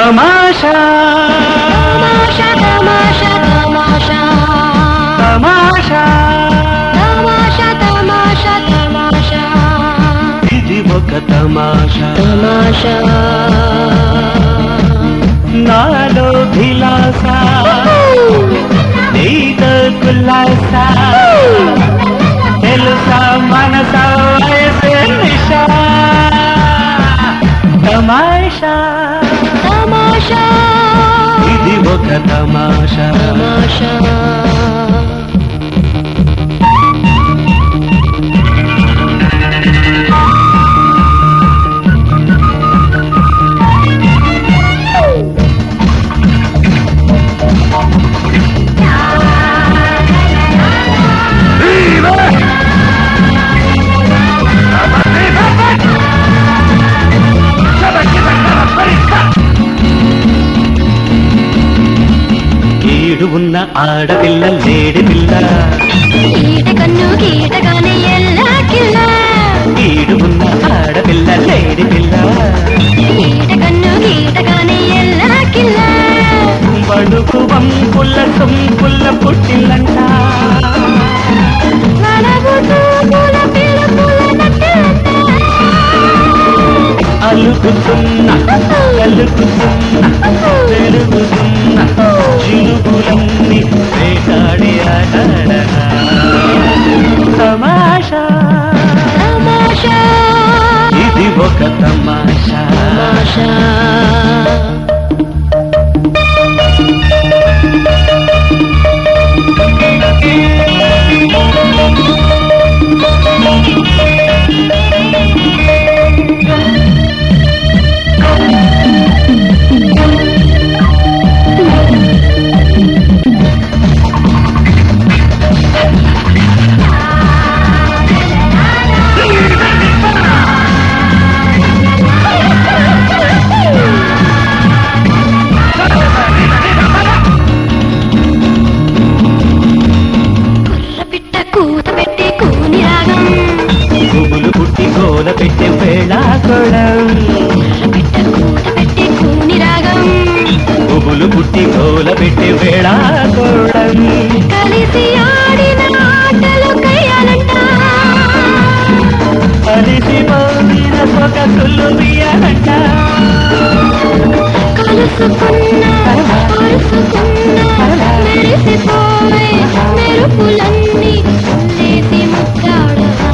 తమాషా తమాషా తమాషా తమాషా తమాషా తమాషా తమాషా తమాషా ఇది ఒక తమాషా తమాషా నాలో భిలాస నీతో కుల్లాస తెలుసా మనస వయసే నిషా తమాషా తమాషా ఇది ఒక తమాషా తమాషా ఈడు ఉన్న ఆడపిల్ల లేడి పిల్ల కీట కన్ను కీటగానే ఎల్లా కిల్ల ఈడు ఉన్న ఆడపిల్ల లేడి పిల్ల కీట కన్ను కీటగానే ఎల్లా కిల్ల బడుకు వంపుల్ల సొంపుల్ల పుట్టిల్లంట నడబుతూ పూల పిలుపుల నట్టంట అలుకుతున్న కలుకుతున్న పెరుగుతున్న చిలుకులన్నీ వేటాడి ఆడాడగా తమాషా తమాషా ఇది ఒక తమాషా తమాషా కుర్ర పిట్ట కూత పెట్టి కూని రాగం పువ్వులు పుట్టి గోల పెట్టే వేళ కూడా కుర్ర పిట్ట కూత పెట్టి కూని రాగం పువ్వులు పుట్టి గోల పెట్టే వేళ కూడా కలిసి ఆడిన ఆటలు కయ్యాలంట అలిసిపోయిన సొగసులు బియ్యాలంట కలుసుకున్న కలుసుకున్న మెరిసిపోయే మెరుపులన్నీ లేసి ముద్దాడవా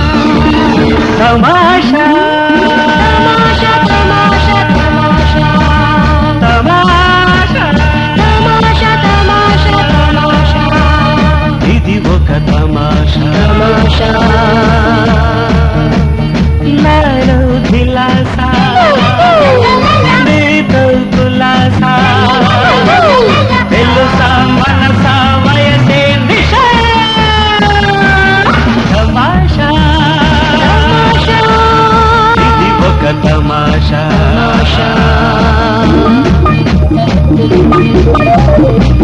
తమాషా తమాషా తమాషా తమాషా తమాషా తమాషా తమాషా తమాషా ఇది ఒక తమాషా తమాషా నాలో దిలాసా నీతో కులాసా తెలుసా మనసా వయసే నిషా తమాషా తమాషా ఇది ఒక తమాషా తమాషా